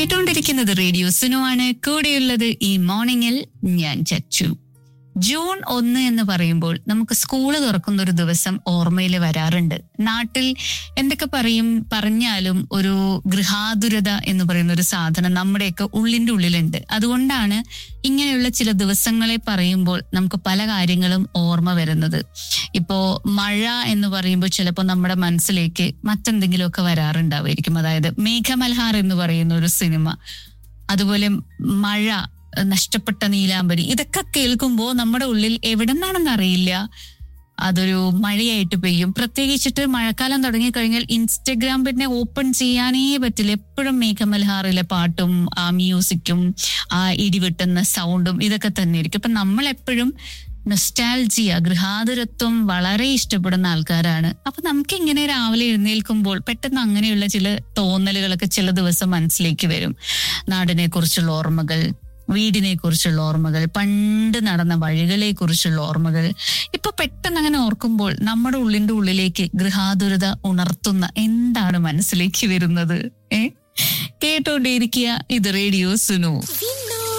കേട്ടുകൊണ്ടിരിക്കുന്നത് റേഡിയോ സുനുവാണ് കൂടെയുള്ളത് ഈ മോർണിംഗിൽ ഞാൻ ചച്ചു ജൂൺ ഒന്ന് എന്ന് പറയുമ്പോൾ നമുക്ക് സ്കൂള് തുറക്കുന്ന ഒരു ദിവസം ഓർമ്മയിൽ വരാറുണ്ട് നാട്ടിൽ എന്തൊക്കെ പറയും പറഞ്ഞാലും ഒരു ഗൃഹാതുരത എന്ന് പറയുന്ന ഒരു സാധനം നമ്മുടെയൊക്കെ ഉള്ളിന്റെ ഉള്ളിലുണ്ട് അതുകൊണ്ടാണ് ഇങ്ങനെയുള്ള ചില ദിവസങ്ങളെ പറയുമ്പോൾ നമുക്ക് പല കാര്യങ്ങളും ഓർമ്മ വരുന്നത് ഇപ്പോ മഴ എന്ന് പറയുമ്പോൾ ചിലപ്പോൾ നമ്മുടെ മനസ്സിലേക്ക് മറ്റെന്തെങ്കിലുമൊക്കെ വരാറുണ്ടാവുമായിരിക്കും അതായത് മേഘമൽഹാർ എന്ന് പറയുന്ന ഒരു സിനിമ അതുപോലെ മഴ നഷ്ടപ്പെട്ട നീലാംബരി ഇതൊക്കെ കേൾക്കുമ്പോൾ നമ്മുടെ ഉള്ളിൽ എവിടെ നിന്നാണെന്ന് അറിയില്ല അതൊരു മഴയായിട്ട് പെയ്യും പ്രത്യേകിച്ചിട്ട് മഴക്കാലം തുടങ്ങിക്കഴിഞ്ഞാൽ ഇൻസ്റ്റഗ്രാം പിന്നെ ഓപ്പൺ ചെയ്യാനേ പറ്റില്ല എപ്പോഴും മേഘമൽഹാറിലെ പാട്ടും ആ മ്യൂസിക്കും ആ ഇടിവെട്ടുന്ന സൗണ്ടും ഇതൊക്കെ തന്നെ ആയിരിക്കും അപ്പൊ നമ്മൾ എപ്പോഴും നൊസ്റ്റാൽജിയ ഗൃഹാതുരത്വം വളരെ ഇഷ്ടപ്പെടുന്ന ആൾക്കാരാണ് അപ്പൊ നമുക്ക് ഇങ്ങനെ രാവിലെ എഴുന്നേൽക്കുമ്പോൾ പെട്ടെന്ന് അങ്ങനെയുള്ള ചില തോന്നലുകളൊക്കെ ചില ദിവസം മനസ്സിലേക്ക് വരും നാടിനെ കുറിച്ചുള്ള ഓർമ്മകൾ വീടിനെ കുറിച്ചുള്ള ഓർമ്മകൾ പണ്ട് നടന്ന വഴികളെ കുറിച്ചുള്ള ഓർമ്മകൾ ഇപ്പൊ പെട്ടെന്ന് അങ്ങനെ ഓർക്കുമ്പോൾ നമ്മുടെ ഉള്ളിന്റെ ഉള്ളിലേക്ക് ഗൃഹാതുരത ഉണർത്തുന്ന എന്താണ് മനസ്സിലേക്ക് വരുന്നത് ഏ കേട്ടോണ്ടേയിരിക്കുക ഇത് റേഡിയോ സുനു